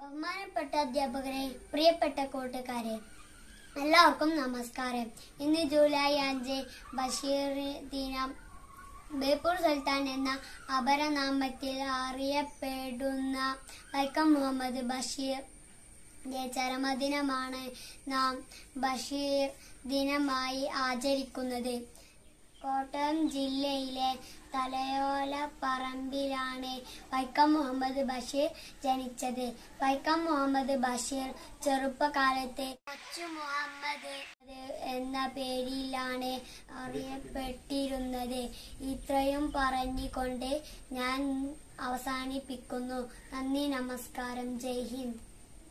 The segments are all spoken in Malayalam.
ബഹുമാനപ്പെട്ട അധ്യാപകരെ പ്രിയപ്പെട്ട കൂട്ടുകാരെ എല്ലാവർക്കും നമസ്കാരം ഇന്ന് ജൂലൈ അഞ്ച് ബഷീർ ദിനം ബേപ്പൂർ സുൽത്താൻ എന്ന അപരനാമത്തിൽ അറിയപ്പെടുന്ന വൈക്കം മുഹമ്മദ് ബഷീർ ചരമദിനമാണ് നാം ബഷീർ ദിനമായി ആചരിക്കുന്നത് കോട്ടയം ജില്ലയിലെ തലയോല പറമ്പിലാണ് വൈക്കം മുഹമ്മദ് ബഷീർ ജനിച്ചത് വൈക്കം മുഹമ്മദ് ബഷീർ ചെറുപ്പകാലത്ത് കൊച്ചു മുഹമ്മദ് എന്ന പേരിലാണ് അറിയപ്പെട്ടിരുന്നത് ഇത്രയും പറഞ്ഞുകൊണ്ട് ഞാൻ അവസാനിപ്പിക്കുന്നു നന്ദി നമസ്കാരം ജയ് Hind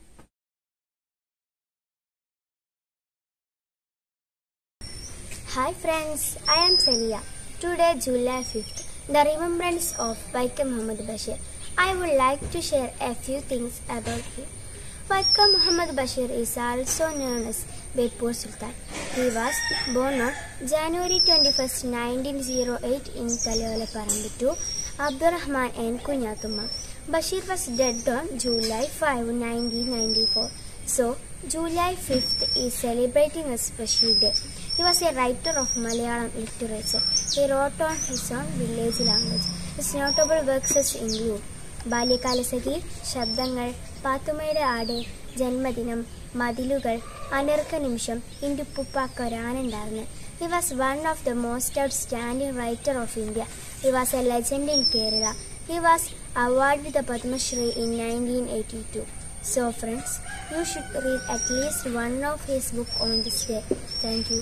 Hi friends, I am Sania. Today, July 5th, the remembrance of Vaikam Muhammad Bashir. I would like to share a few things about him. Vaikam Muhammad Bashir is also known as Bepur Sultan. He was born on January 21st, 1908 in Kalola Parambi to Abdurrahman and Kunyatumma. Bashir was dead on July 5, 1994. So, July 5th is celebrating as Bashir Day. He was a writer of Malayalam literature. He wrote on his own village language. His notable works include Balyakalasakhi ശബ്ദങ്ങൾ പാത്തുമ്മയുടെ ആട് ജന്മദിനം മതിലുകൾ അനർക്ക നിമിഷം ഇന്റുപ്പുപ്പാക്കൊരാനുണ്ടാർന്ന് he was one of the most outstanding writer of India he was a legend in Kerala he was awarded with the Padma Shri in 1982. So friends, you should read at least one of his book on this day. Thank you.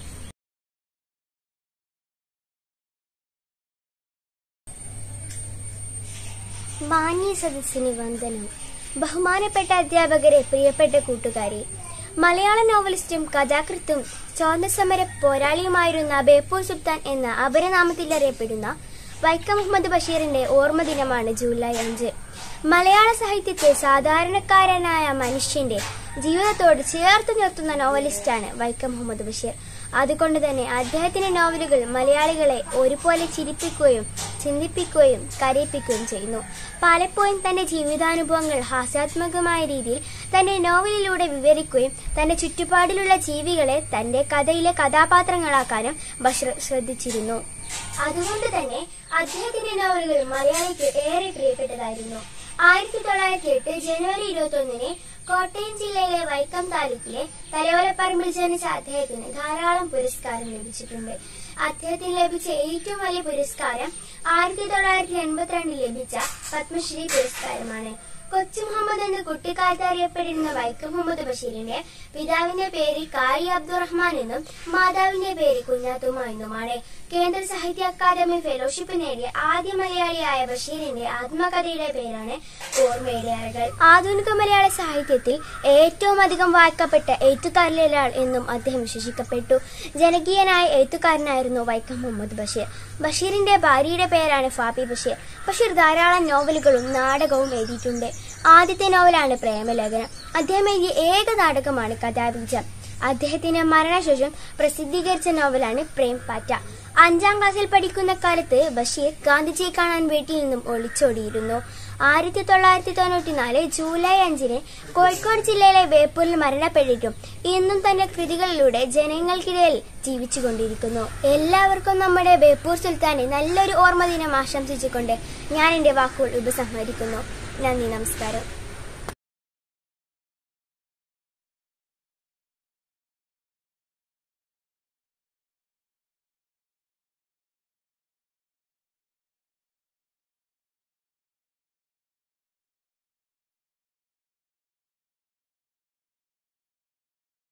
മാന്യ സദസ്സിന് വന്ദനം ബഹുമാനപ്പെട്ട അധ്യാപകരെ പ്രിയപ്പെട്ട കൂട്ടുകാരെ മലയാള നോവലിസ്റ്റും കഥാകൃത്തും സ്വാതന്ത്ര്യസമര പോരാളിയുമായിരുന്ന ബേപ്പൂർ സുൽത്താൻ എന്ന അപരനാമത്തിൽ അറിയപ്പെടുന്ന വൈക്കം മുഹമ്മദ് ബഷീറിന്റെ ഓർമ്മ ദിനമാണ് ജൂലൈ അഞ്ച് മലയാള സാഹിത്യത്തെ സാധാരണക്കാരനായ മനുഷ്യന്റെ ജീവിതത്തോട് ചേർത്ത് നിർത്തുന്ന നോവലിസ്റ്റാണ് വൈക്കം മുഹമ്മദ് ബഷീർ അതുകൊണ്ട് തന്നെ അദ്ദേഹത്തിന്റെ നോവലുകൾ മലയാളികളെ ഒരുപോലെ ചിരിപ്പിക്കുകയും ചിന്തിപ്പിക്കുകയും കരയിപ്പിക്കുകയും ചെയ്യുന്നു പലപ്പോഴും തന്റെ ജീവിതാനുഭവങ്ങൾ ഹാസ്യാത്മകമായ രീതിയിൽ തന്റെ നോവലിലൂടെ വിവരിക്കുകയും തന്റെ ചുറ്റുപാടിലുള്ള ജീവികളെ തന്റെ കഥയിലെ കഥാപാത്രങ്ങളാക്കാനും ബഷീർ ശ്രദ്ധിച്ചിരുന്നു അതുകൊണ്ട് തന്നെ അദ്ദേഹത്തിന്റെ നോവലുകൾ മലയാളിക്ക് ഏറെ പ്രിയപ്പെട്ടതായിരുന്നു ആയിരത്തി തൊള്ളായിരത്തി എട്ട് ജനുവരി ഇരുപത്തി ഒന്നിന് കോട്ടയം ജില്ലയിലെ വൈക്കം താലൂക്കിലെ തലയോലപ്പറമ്പിൽ ജനിച്ച അദ്ദേഹത്തിന് ധാരാളം പുരസ്കാരം ലഭിച്ചിട്ടുണ്ട് അദ്ദേഹത്തിന് ലഭിച്ച ഏറ്റവും വലിയ പുരസ്കാരം ആയിരത്തി തൊള്ളായിരത്തി എൺപത്തിരണ്ടിൽ ലഭിച്ച പത്മശ്രീ പുരസ്കാരമാണ് കൊച്ചു മുഹമ്മദ് എന്ന് കുട്ടിക്കാലത്ത് അറിയപ്പെട്ടിരുന്ന വൈക്കം മുഹമ്മദ് ബഷീറിന്റെ പിതാവിന്റെ പേര് കാരി അബ്ദുറഹ്മാൻ എന്നും മാതാവിന്റെ പേര് കുഞ്ഞാത്തുമ്മ എന്നുമാണ് കേന്ദ്ര സാഹിത്യ അക്കാദമി ഫെലോഷിപ്പ് നേടിയ ആദ്യ മലയാളിയായ ബഷീറിന്റെ ആത്മകഥയുടെ പേരാണ് ഓർമ്മയുടെ അറകൾ ആധുനിക മലയാള സാഹിത്യത്തിൽ ഏറ്റവും അധികം വായിക്കപ്പെട്ട എഴുത്തുകാരിലൊരാൾ എന്നും അദ്ദേഹം വിശേഷിക്കപ്പെട്ടു ജനകീയനായ എഴുത്തുകാരനായിരുന്നു വൈക്കം മുഹമ്മദ് ബഷീർ ബഷീറിന്റെ ഭാര്യയുടെ പേരാണ് ഫാബി ബഷീർ ബഷീർ ധാരാളം നോവലുകളും നാടകവും എഴുതിയിട്ടുണ്ട് ആദ്യത്തെ നോവലാണ് പ്രേമലേഖനം അദ്ദേഹം എഴുതിയ ഏക നാടകമാണ് കഥാബീജം അദ്ദേഹത്തിന്റെ മരണശേഷം പ്രസിദ്ധീകരിച്ച നോവലാണ് പ്രേം പാറ്റ അഞ്ചാം ക്ലാസ്സിൽ പഠിക്കുന്ന കാലത്ത് ബഷീർ ഗാന്ധിജിയെ കാണാൻ വീട്ടിൽ നിന്നും ഒളിച്ചോടിയിരുന്നു ആയിരത്തി തൊള്ളായിരത്തി തൊണ്ണൂറ്റിനാല് ജൂലൈ അഞ്ചിന് കോഴിക്കോട് ജില്ലയിലെ ബേപ്പൂരിൽ മരണപ്പെട്ടിട്ടും ഇന്നും തന്റെ കൃതികളിലൂടെ ജനങ്ങൾക്കിടയിൽ ജീവിച്ചുകൊണ്ടിരിക്കുന്നു എല്ലാവർക്കും നമ്മുടെ ബേപ്പൂർ സുൽത്താനെ നല്ലൊരു ഓർമ്മ ദിനം ആശംസിച്ചുകൊണ്ട് ഞാൻ എന്റെ വാക്കുകൾ ഉപസംഹരിക്കുന്നു നന്ദി നമസ്കാരം